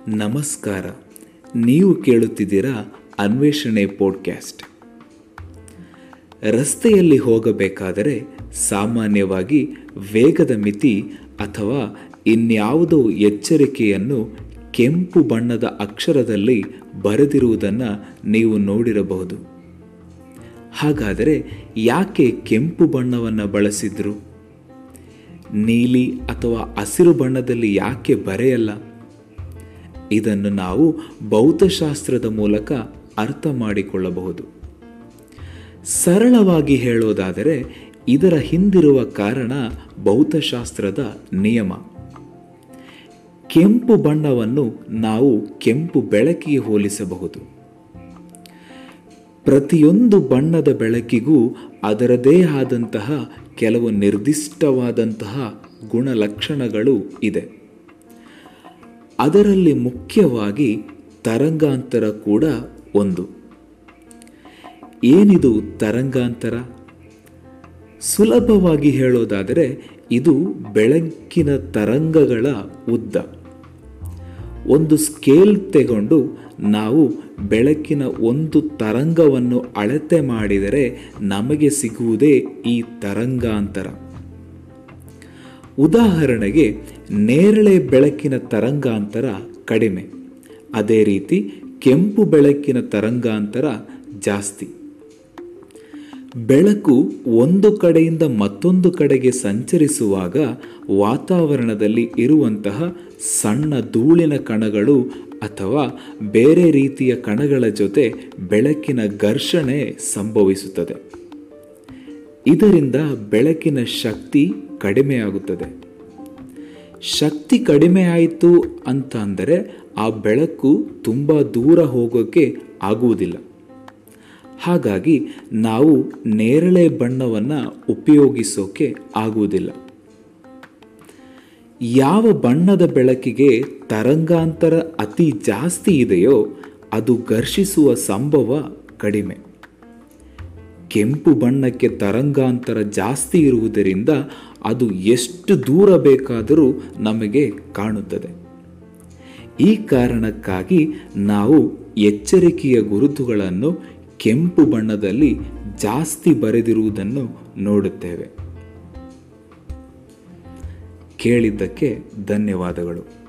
ನಮಸ್ಕಾರ ನೀವು ಕೇಳುತ್ತಿದ್ದೀರಾ ಅನ್ವೇಷಣೆ ಪೋಡ್ಕ್ಯಾಸ್ಟ್ ರಸ್ತೆಯಲ್ಲಿ ಹೋಗಬೇಕಾದರೆ ಸಾಮಾನ್ಯವಾಗಿ ವೇಗದ ಮಿತಿ ಅಥವಾ ಇನ್ಯಾವುದೋ ಎಚ್ಚರಿಕೆಯನ್ನು ಕೆಂಪು ಬಣ್ಣದ ಅಕ್ಷರದಲ್ಲಿ ಬರೆದಿರುವುದನ್ನು ನೀವು ನೋಡಿರಬಹುದು ಹಾಗಾದರೆ ಯಾಕೆ ಕೆಂಪು ಬಣ್ಣವನ್ನು ಬಳಸಿದ್ರು ನೀಲಿ ಅಥವಾ ಹಸಿರು ಬಣ್ಣದಲ್ಲಿ ಯಾಕೆ ಬರೆಯಲ್ಲ ಇದನ್ನು ನಾವು ಭೌತಶಾಸ್ತ್ರದ ಮೂಲಕ ಅರ್ಥ ಮಾಡಿಕೊಳ್ಳಬಹುದು ಸರಳವಾಗಿ ಹೇಳೋದಾದರೆ ಇದರ ಹಿಂದಿರುವ ಕಾರಣ ಭೌತಶಾಸ್ತ್ರದ ನಿಯಮ ಕೆಂಪು ಬಣ್ಣವನ್ನು ನಾವು ಕೆಂಪು ಬೆಳಕಿಗೆ ಹೋಲಿಸಬಹುದು ಪ್ರತಿಯೊಂದು ಬಣ್ಣದ ಬೆಳಕಿಗೂ ಅದರದೇ ಆದಂತಹ ಕೆಲವು ನಿರ್ದಿಷ್ಟವಾದಂತಹ ಗುಣಲಕ್ಷಣಗಳು ಇದೆ ಅದರಲ್ಲಿ ಮುಖ್ಯವಾಗಿ ತರಂಗಾಂತರ ಕೂಡ ಒಂದು ಏನಿದು ತರಂಗಾಂತರ ಸುಲಭವಾಗಿ ಹೇಳೋದಾದರೆ ಇದು ಬೆಳಕಿನ ತರಂಗಗಳ ಉದ್ದ ಒಂದು ಸ್ಕೇಲ್ ತೆಗೊಂಡು ನಾವು ಬೆಳಕಿನ ಒಂದು ತರಂಗವನ್ನು ಅಳತೆ ಮಾಡಿದರೆ ನಮಗೆ ಸಿಗುವುದೇ ಈ ತರಂಗಾಂತರ ಉದಾಹರಣೆಗೆ ನೇರಳೆ ಬೆಳಕಿನ ತರಂಗಾಂತರ ಕಡಿಮೆ ಅದೇ ರೀತಿ ಕೆಂಪು ಬೆಳಕಿನ ತರಂಗಾಂತರ ಜಾಸ್ತಿ ಬೆಳಕು ಒಂದು ಕಡೆಯಿಂದ ಮತ್ತೊಂದು ಕಡೆಗೆ ಸಂಚರಿಸುವಾಗ ವಾತಾವರಣದಲ್ಲಿ ಇರುವಂತಹ ಸಣ್ಣ ಧೂಳಿನ ಕಣಗಳು ಅಥವಾ ಬೇರೆ ರೀತಿಯ ಕಣಗಳ ಜೊತೆ ಬೆಳಕಿನ ಘರ್ಷಣೆ ಸಂಭವಿಸುತ್ತದೆ ಇದರಿಂದ ಬೆಳಕಿನ ಶಕ್ತಿ ಕಡಿಮೆಯಾಗುತ್ತದೆ ಶಕ್ತಿ ಕಡಿಮೆ ಆಯಿತು ಅಂತ ಅಂದರೆ ಆ ಬೆಳಕು ತುಂಬ ದೂರ ಹೋಗೋಕ್ಕೆ ಆಗುವುದಿಲ್ಲ ಹಾಗಾಗಿ ನಾವು ನೇರಳೆ ಬಣ್ಣವನ್ನು ಉಪಯೋಗಿಸೋಕೆ ಆಗುವುದಿಲ್ಲ ಯಾವ ಬಣ್ಣದ ಬೆಳಕಿಗೆ ತರಂಗಾಂತರ ಅತಿ ಜಾಸ್ತಿ ಇದೆಯೋ ಅದು ಘರ್ಷಿಸುವ ಸಂಭವ ಕಡಿಮೆ ಕೆಂಪು ಬಣ್ಣಕ್ಕೆ ತರಂಗಾಂತರ ಜಾಸ್ತಿ ಇರುವುದರಿಂದ ಅದು ಎಷ್ಟು ದೂರ ಬೇಕಾದರೂ ನಮಗೆ ಕಾಣುತ್ತದೆ ಈ ಕಾರಣಕ್ಕಾಗಿ ನಾವು ಎಚ್ಚರಿಕೆಯ ಗುರುತುಗಳನ್ನು ಕೆಂಪು ಬಣ್ಣದಲ್ಲಿ ಜಾಸ್ತಿ ಬರೆದಿರುವುದನ್ನು ನೋಡುತ್ತೇವೆ ಕೇಳಿದ್ದಕ್ಕೆ ಧನ್ಯವಾದಗಳು